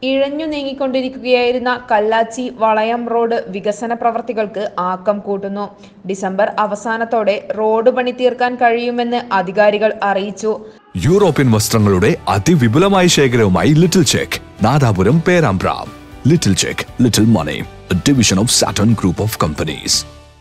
ഇഴഞ്ഞു നീങ്ങിക്കൊണ്ടിരിക്കുകയായിരുന്ന കല്ലാച്ചി വളയം റോഡ് വികസന പ്രവർത്തികൾക്ക് ആക്കം കൂട്ടുന്നു ഡിസംബർ അവസാനത്തോടെ റോഡ് പണി തീർക്കാൻ കഴിയുമെന്ന് അധികാരികൾ അറിയിച്ചു യൂറോപ്യൻ വസ്ത്രങ്ങളുടെ അതിവിപുലമായ ശേഖരവുമായി little check Nadapuram Perambra little check little money division of Saturn group of companies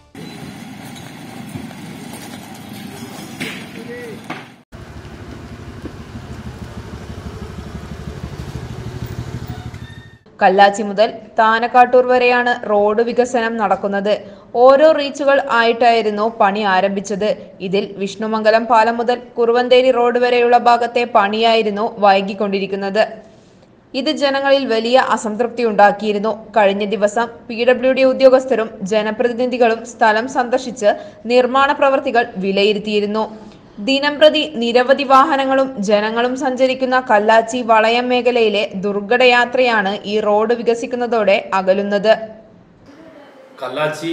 Kallachi മുതൽ താനക്കാട്ടൂർ വരെയാണ് റോഡ് വികസനം നടക്കുന്നത് ഓരോ റീച്ചുകൾ ആയിട്ടായിരുന്നു പണി ആരംഭിച്ചത് ഇതിൽ വിഷ്ണുമംഗലം പാലം മുതൽ കുറുവന്തേരി റോഡ് വരെയുള്ള ഭാഗത്തെ പണിയായിരുന്നു വൈകിക്കൊണ്ടിരിക്കുന്നത് ഇത് ജനങ്ങളിൽ വലിയ അസംതൃപ്തി ഉണ്ടാക്കിയിരുന്നു കഴിഞ്ഞ ദിവസം പി ഡബ്ല്യു ഡി ഉദ്യോഗസ്ഥരും ജനപ്രതിനിധികളും സ്ഥലം സന്ദർശിച്ച് നിർമ്മാണ പ്രവർത്തികൾ വിലയിരുത്തിയിരുന്നു ദിനംപ്രതി നിരവധി വാഹനങ്ങളും ജനങ്ങളും സഞ്ചരിക്കുന്ന കല്ലാച്ചി വളയം മേഖലയിലെ ദുർഘടയാത്രയാണ് ഈ റോഡ് വികസിക്കുന്നതോടെ അകലുന്നത് കല്ലാച്ചി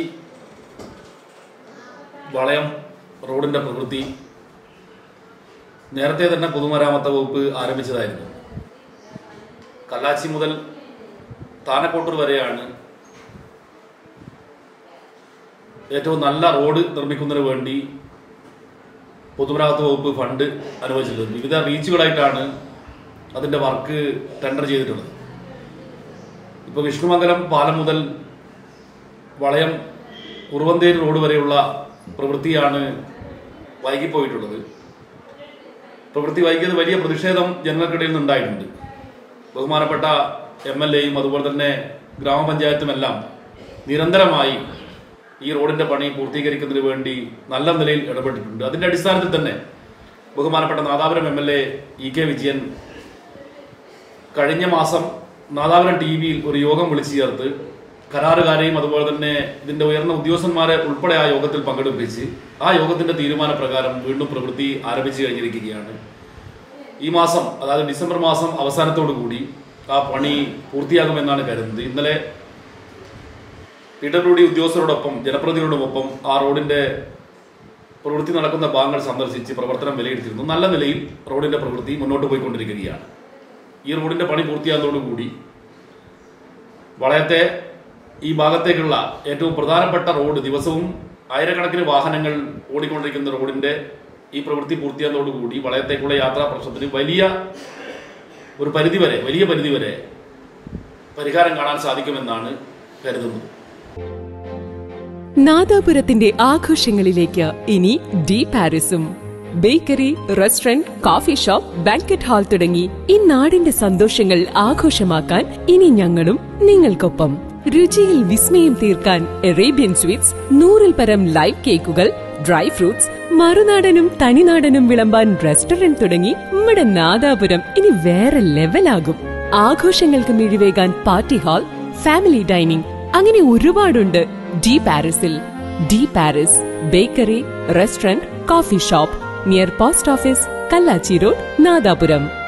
വളയം റോഡിന്റെ പ്രവൃത്തി നേരത്തെ തന്നെ പൊതുമരാമത്ത് വകുപ്പ് ആരംഭിച്ചതായിരുന്നു കല്ലാച്ചി മുതൽ താനക്കോട്ടൂർ വരെയാണ് ഏറ്റവും നല്ല റോഡ് നിർമ്മിക്കുന്നതിന് വേണ്ടി പൊതുമരാമത്ത് വകുപ്പ് ഫണ്ട് അനുവദിച്ചിട്ടുള്ളത് വിവിധ റീച്ചുകളായിട്ടാണ് അതിന്റെ വർക്ക് ടെൻഡർ ചെയ്തിട്ടുള്ളത് ഇപ്പോൾ വിഷ്ണുമംഗലം പാലം മുതൽ വളയം കുറുവന്തേരി റോഡ് വരെയുള്ള പ്രവൃത്തിയാണ് വൈകിപ്പോയിട്ടുള്ളത് പ്രവൃത്തി വൈകിയത് വലിയ പ്രതിഷേധം ജനങ്ങൾക്കിടയിൽ നിന്നുണ്ടായിട്ടുണ്ട് ബഹുമാനപ്പെട്ട എം എൽ എയും അതുപോലെ തന്നെ ഗ്രാമപഞ്ചായത്തുമെല്ലാം നിരന്തരമായി ഈ റോഡിന്റെ പണി പൂർത്തീകരിക്കുന്നതിന് വേണ്ടി നല്ല നിലയിൽ ഇടപെട്ടിട്ടുണ്ട് അതിന്റെ അടിസ്ഥാനത്തിൽ തന്നെ ബഹുമാനപ്പെട്ട Nadapuram M L A E K Vijayan കഴിഞ്ഞ മാസം നാദാപുരം ടി വിയിൽ ഒരു യോഗം വിളിച്ചു ചേർത്ത് കരാറുകാരെയും അതുപോലെ തന്നെ ഇതിന്റെ ഉയർന്ന ഉദ്യോഗസ്ഥന്മാരെ ഉൾപ്പെടെ ആ യോഗത്തിൽ പങ്കെടുപ്പിച്ച് ആ യോഗത്തിന്റെ തീരുമാനപ്രകാരം വീണ്ടും പ്രവൃത്തി ആരംഭിച്ചു കഴിഞ്ഞിരിക്കുകയാണ് ഈ മാസം അതായത് ഡിസംബർ മാസം അവസാനത്തോടു കൂടി ആ പണി പൂർത്തിയാകുമെന്നാണ് കരുതുന്നത് ഇന്നലെ പി ഡബ്ല്യു ഡി ഉദ്യോഗസ്ഥരോടൊപ്പം ജനപ്രതിനിധികളോടൊപ്പം ആ റോഡിന്റെ പ്രവൃത്തി നടക്കുന്ന ഭാഗങ്ങൾ സന്ദർശിച്ച് പ്രവർത്തനം വിലയിരുത്തിയിരുന്നു നല്ല നിലയിൽ റോഡിന്റെ പ്രവൃത്തി മുന്നോട്ട് പോയിക്കൊണ്ടിരിക്കുകയാണ് ഈ റോഡിന്റെ പണി പൂർത്തിയാകുന്നതോടുകൂടി വളയത്തെ ഈ ഭാഗത്തേക്കുള്ള ഏറ്റവും പ്രധാനപ്പെട്ട റോഡ് ദിവസവും ആയിരക്കണക്കിന് വാഹനങ്ങൾ ഓടിക്കൊണ്ടിരിക്കുന്ന റോഡിന്റെ ഈ പ്രവൃത്തി പൂർത്തിയാകുന്നതോടുകൂടി വളയത്തേക്കുള്ള യാത്രാ പ്രശ്നത്തിന് വലിയ ഒരു പരിധിവരെ വലിയ പരിധിവരെ പരിഹാരം കാണാൻ സാധിക്കുമെന്നാണ് കരുതുന്നത് നാദാപുരത്തിന്റെ ആഘോഷങ്ങളിലേക്ക് ഇനി ഡി പാരിസും bakery restaurant coffee shop banquet hall തുടങ്ങി ഈ നാടിന്റെ സന്തോഷങ്ങൾ ആഘോഷമാക്കാൻ ഇനി ഞങ്ങളും നിങ്ങൾക്കൊപ്പം രുചിയിൽ വിസ്മയം തീർക്കാൻ അറേബ്യൻ സ്വീറ്റ്സ് നൂറിൽ പരം ലൈവ് കേക്കുകൾ ഡ്രൈ ഫ്രൂട്ട്സ് മറുനാടനും തനിനാടനും വിളമ്പാൻ റെസ്റ്റോറന്റ് തുടങ്ങി നമ്മുടെ നാദാപുരം ഇനി വേറെ ലെവലാകും ആഘോഷങ്ങൾക്ക് മിഴിവേകാൻ പാർട്ടി ഹാൾ ഫാമിലി ഡൈനിങ് അങ്ങനെ ഒരുപാടുണ്ട് ഡി പാരിസിൽ de Paris bakery restaurant coffee shop near post office Kallachi road Nadapuram